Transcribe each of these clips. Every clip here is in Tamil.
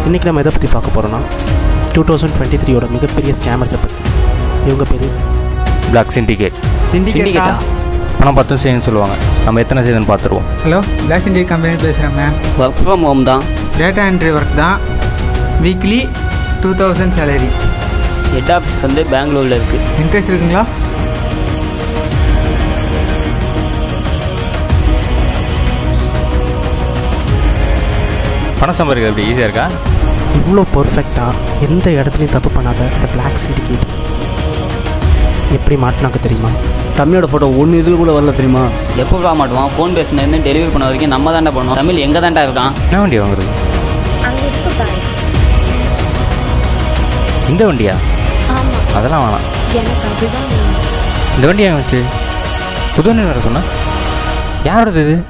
இன்றைக்கி நம்ம எதை பற்றி பார்க்க போகிறோன்னா டூ தௌசண்ட் டுவெண்ட்டி த்ரீயோட மிகப்பெரிய ஸ்கேமர்ஸை பற்றி இவங்க பேர் பிளாக் சிண்டிகேட் சிண்டிகேட்டா பணம் பத்தும் செய்யணும்னு சொல்லுவாங்க நம்ம எத்தனை செய்யுதுன்னு பார்த்துருவோம் ஹலோ பிளாக் சிண்டிகேட் கம்பெனி பேசுகிறேன் மேம் ஒர்க் ஃப்ரம் ஹோம் தான் டேட்டா என்ட்ரி ஒர்க் தான் weekly two thousand salary head office வந்து பெங்களூரில் இருக்குது இன்ட்ரெஸ்ட் இருக்குங்களா பணம் சம்பாதிக்கிறது எப்படி ஈஸியாக இருக்கா இவ்வளோ பர்ஃபெக்டாக எந்த இடத்துலையும் தப்பு பண்ணாத இந்த பிளாக் சிண்டிகேட் எப்படி மாட்டினாங்க தெரியுமா தம்பியோட ஃபோட்டோ ஒன்று இதில் கூட வரல தெரியுமா எப்போ வர மாட்டுவான் ஃபோன் பேசினது டெலிவரி பண்ண வரைக்கும் நம்ம தாண்டா பண்ணுவோம் தமிழ் எங்கே தாண்டா இருக்கான் என்ன வண்டி வாங்குறது அங்கே இருக்கு பாரு இந்த வண்டியா ஆமாம் அதெல்லாம் வேணாம் எனக்கு அதுதான் வேணும் இந்த வண்டி எங்கே வச்சு புது வண்டி வர சொன்னா யாரோடது இது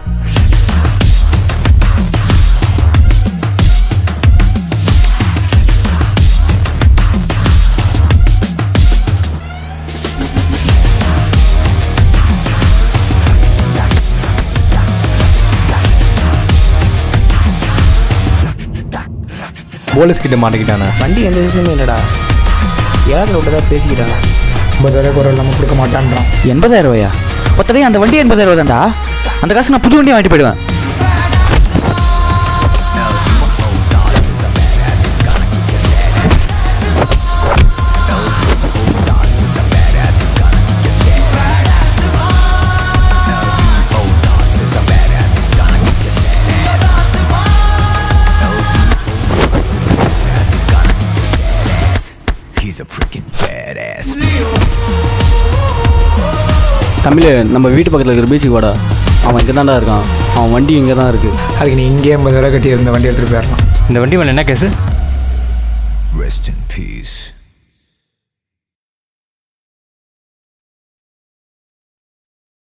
போலீஸ் கிட்ட மாட்டிக்கிட்டானே வண்டி எந்த விஷயமும் இல்லைடா யார் விட்டதா பேசிக்கிட்டாங்க ஐம்பதாயிரம் குரல் இல்லாமல் கொடுக்க மாட்டான்றான் எண்பதாயிரம் ரூபாயா ஒத்தடே அந்த வண்டி எண்பதாயிரம் ரூபா தான்டா அந்த காசு நான் புது வண்டி வாங்கிட்டு போயிடுவேன் தமிழ் நம்ம வீட்டு பக்கத்தில் இருக்கிற பீச்சுக்கு வாடா அவன் இங்கே தான்டா இருக்கான் அவன் வண்டி இங்கே தான் இருக்குது அதுக்கு நீ இங்கே ஐம்பதாயிரம் கட்டி இருந்த வண்டி எடுத்துகிட்டு போயிடலாம் இந்த வண்டி மேலே என்ன கேஸு Rest in peace.